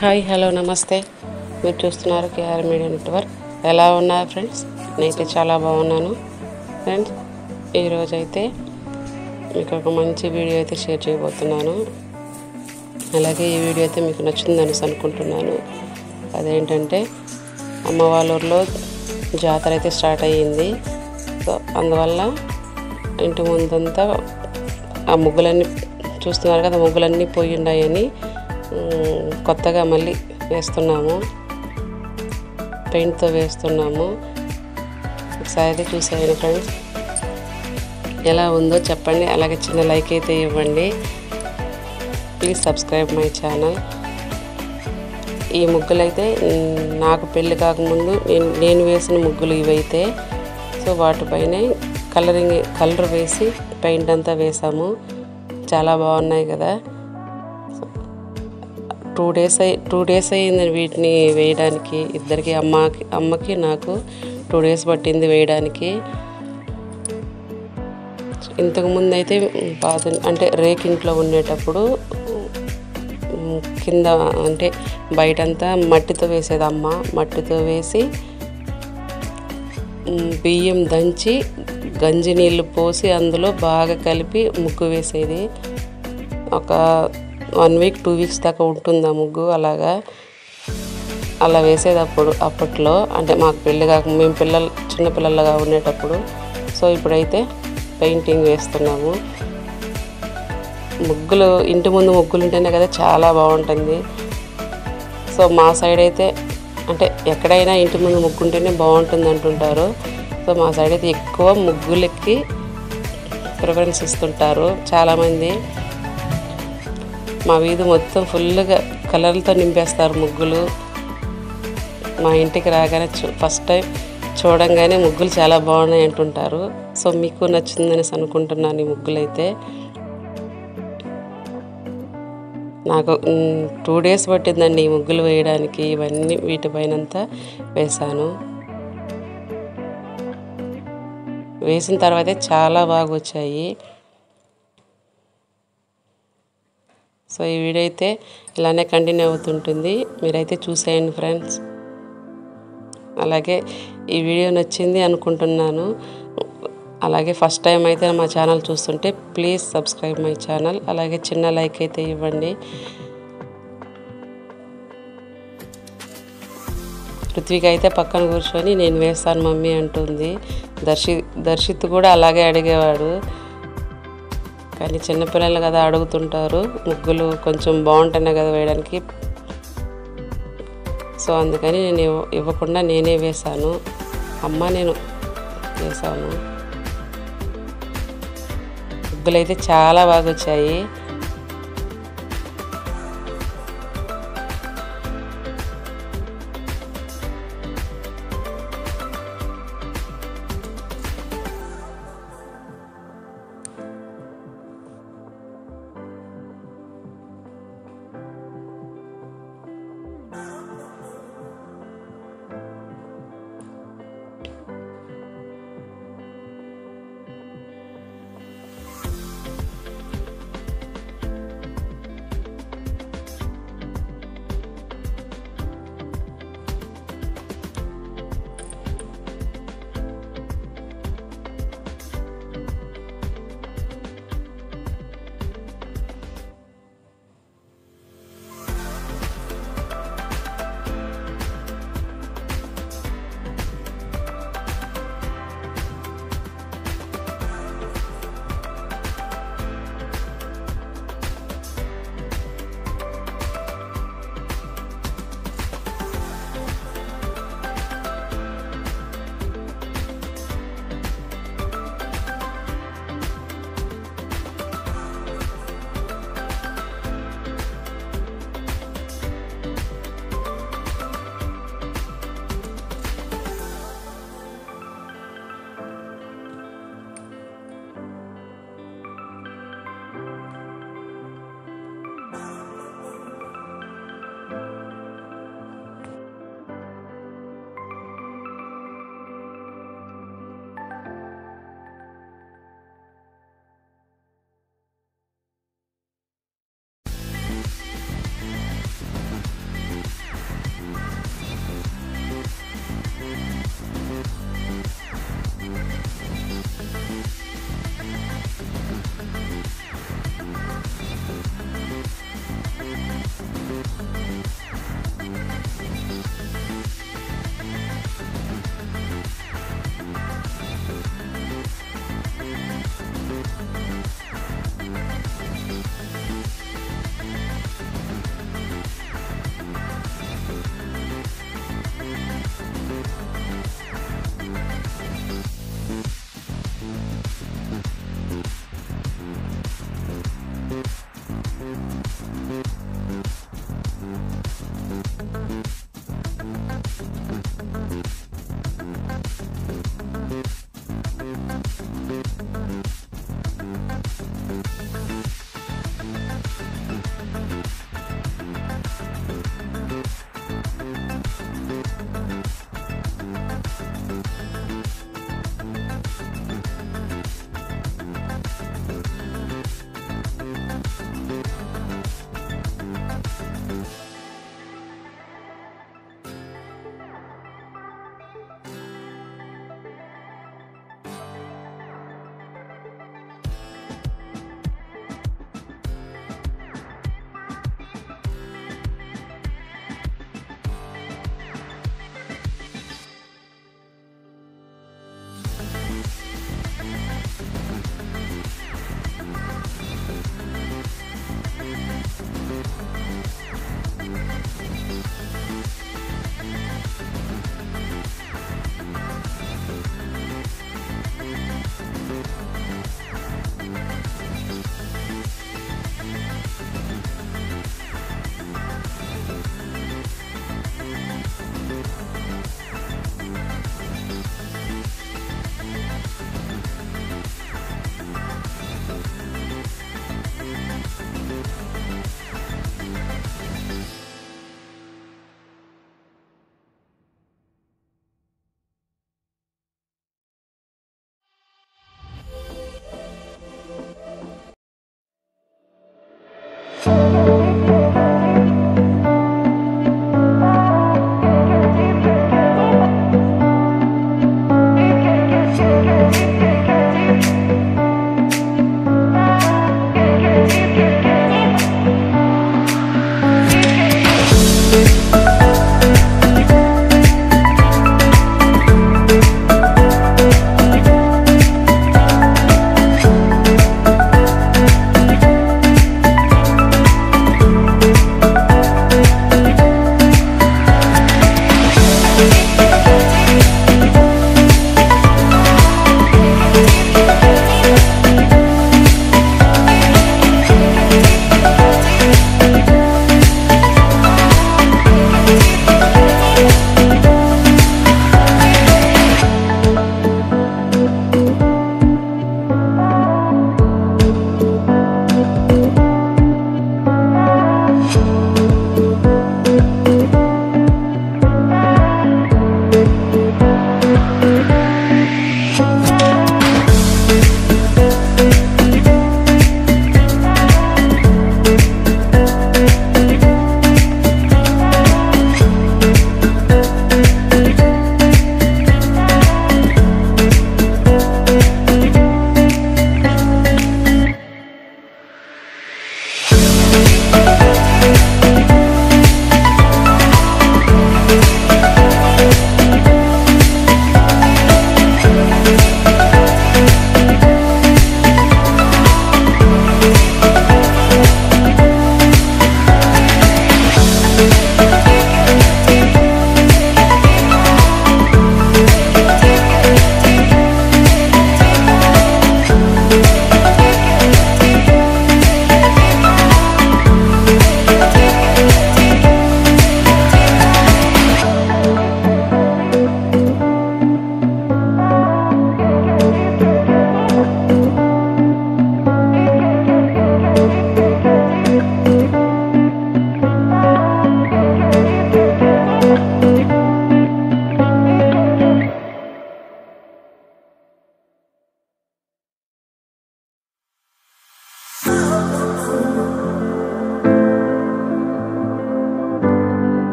hi hello నమస్తే మీరు చూస్తున్నారు కేఆర్ మీడియా నెట్వర్క్ ఎలా ఉన్నారు ఫ్రెండ్స్ నేనైతే చాలా బాగున్నాను ఫ్రెండ్స్ ఈరోజు అయితే మీకు ఒక మంచి వీడియో అయితే షేర్ చేయబోతున్నాను అలాగే ఈ వీడియో అయితే మీకు నచ్చిందని అనుకుంటున్నాను అదేంటంటే అమ్మ వాళ్ళ ఊర్లో జాతర అయితే స్టార్ట్ అయ్యింది సో అందువల్ల ఇంటి ముందంతా ఆ ముగ్గులన్నీ చూస్తున్నారు కదా ముగ్గులన్నీ పోయి ఉన్నాయని ఉమ్, కొత్తగా మళ్ళీ వేస్తున్నాము పెయింట్తో వేస్తున్నాము ఒకసారి అయితే చూసేయండి ఫ్రెండ్స్ ఎలా ఉందో చెప్పండి అలాగే చిన్న లైక్ అయితే ఇవ్వండి ప్లీజ్ సబ్స్క్రైబ్ మై ఛానల్ ఈ ముగ్గులు అయితే మ్, నాకు పెళ్ళి కాకముందు నేను నేను వేసిన ముగ్గులు ఇవైతే సో వాటిపైనే కలరింగ్ కలర్ వేసి పెయింట్ అంతా వేసాము చాలా బాగున్నాయి కదా టూ డేస్ అయి టూ డేస్ అయ్యింది వీటిని వేయడానికి ఇద్దరికి అమ్మకి అమ్మకి నాకు టూ డేస్ పట్టింది వేయడానికి ఇంతకుముందు అయితే పాత అంటే రేకింట్లో ఉండేటప్పుడు ఉమ్, కింద అంటే బయటంతా మట్టితో వేసేది అమ్మ మట్టితో వేసి ఉమ్, బియ్యం దంచి గంజి నీళ్ళు పోసి అందులో బాగా కలిపి ముగ్గు వేసేది ఒక వన్ వీక్ టూ వీక్స్ దాకా ఉంటుంది ఆ ముగ్గు అలాగా అలా వేసేది అప్పుడు అప్పట్లో అంటే మాకు పెళ్ళి కాక మేము పిల్లలు చిన్న పిల్లలుగా ఉండేటప్పుడు సో ఇప్పుడైతే పెయింటింగ్ వేస్తున్నాము ముగ్గులు ఇంటి ముందు ముగ్గులు ఉంటేనే కదా చాలా బాగుంటుంది సో మా సైడ్ అయితే అంటే ఎక్కడైనా ఇంటి ముందు ముగ్గు ఉంటేనే బాగుంటుంది అంటుంటారు సో మా సైడ్ అయితే ఎక్కువ ముగ్గులకి ప్రిఫరెన్స్ ఇస్తుంటారు చాలామంది మా వీధి మొత్తం ఫుల్గా కలర్లతో నింపేస్తారు ముగ్గులు మా ఇంటికి రాగానే చూ ఫస్ట్ టైం చూడంగానే ముగ్గులు చాలా బాగున్నాయి అంటుంటారు సో మీకు నచ్చిందని అనుకుంటున్నాను ఈ ముగ్గులు అయితే నాకు టూ డేస్ పట్టిందండి ఈ ముగ్గులు వేయడానికి ఇవన్నీ వీటిపైనంతా వేశాను వేసిన తర్వాత చాలా బాగా వచ్చాయి సో ఈ వీడియో అయితే ఇలానే కంటిన్యూ అవుతుంటుంది మీరైతే చూసేయండి ఫ్రెండ్స్ అలాగే ఈ వీడియో నచ్చింది అనుకుంటున్నాను అలాగే ఫస్ట్ టైం అయితే మా ఛానల్ చూస్తుంటే ప్లీజ్ సబ్స్క్రైబ్ మై ఛానల్ అలాగే చిన్న లైక్ అయితే ఇవ్వండి పృథ్వీకి అయితే పక్కన కూర్చొని నేను వేస్తాను మమ్మీ అంటుంది దర్శి దర్శిత్ కూడా అలాగే అడిగేవాడు కానీ చిన్నపిల్లలు కదా అడుగుతుంటారు ముగ్గులు కొంచెం బాగుంటేనే కదా వేయడానికి సో అందుకని నేను ఇవ్వ- ఇవ్వకుండా నేనే వేశాను అమ్మ నేను వేశాను ముగ్గులు అయితే చాలా బాగా వచ్చాయి